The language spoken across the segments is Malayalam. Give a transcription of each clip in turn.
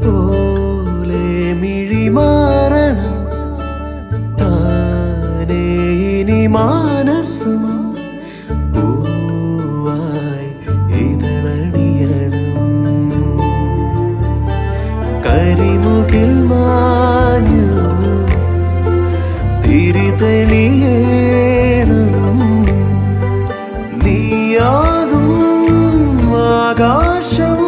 പോലെ മിഴിമാറണം താനേ ഇനി മാനസം പൂവായി ഇതളണിയണം കരിമുകിൽ മാഞ്ഞു തിരിതെളിയേണം നീയാകും ആകാശം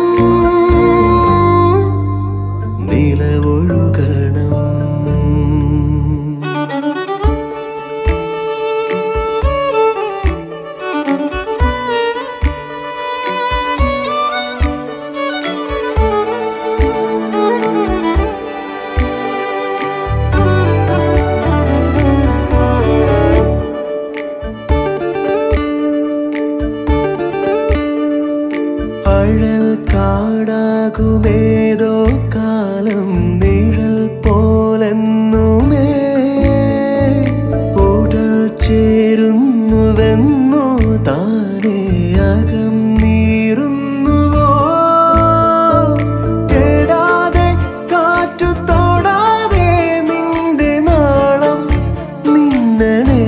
നിലവൊഴുകണം അഴൽ കാടാകുമേതോ കാലം നിഴൽ പോലെന്നുമേ ഉടൽ ചേരുന്നുവെന്നു താനേ അകം നീറുന്നുവോ കേടാതെ കാറ്റു തൊടാതെ നിന്റെ നാളം മിന്നണേ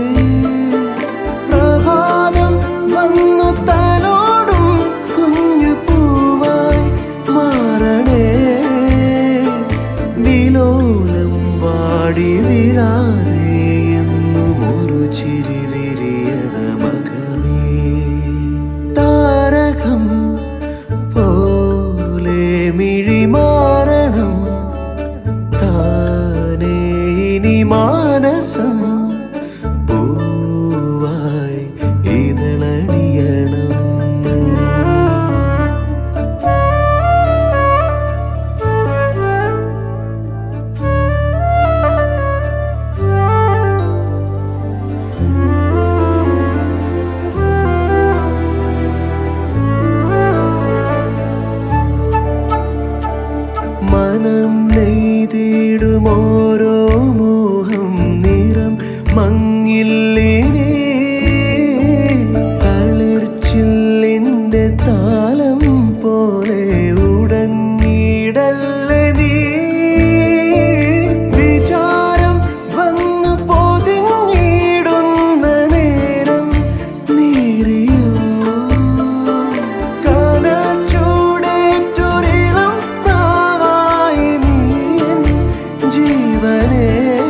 പ്രഭാതം വന്നു തലോടും കുഞ്ഞു പൂവായി മാറണേ വിലോലം വാടി വീഴാതെ എന്നും ഒരു ചിരി വിരിയണ മകമേ താരകം പോലെ മിഴിമാറണം താനേ ഇനി മാനസം പൂവായി ഇതളണിയണം മനം നെയ്തിടും ഓരോ മോഹം നിറം മങ്ങില്ലിനെ തളിർച്ചില്ലിന്റെ താളം പോലെ ഉടഞ്ഞിടല്ലേ നീ വിചാരം വന്നു പൊതിഞ്ഞിടുന്ന നേരം നീറിയോ കനൽ ചൂടേറ്റൊരിളം പ്രാവായി നീയൻ ജീവനേ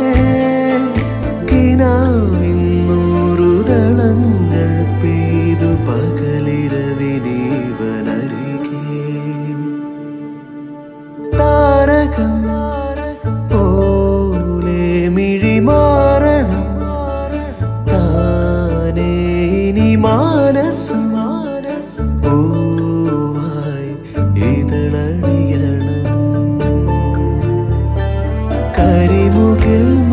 കിനാവിന്നൂറു ദളങ്ങൾ പെയ്തു പകലിരവിനീവനരികെ താരകം പോലെ മിഴിമാറണം താനേ ഇനി മാനസം പൂവായി ഇതളണിയണം കരിമുകിൽ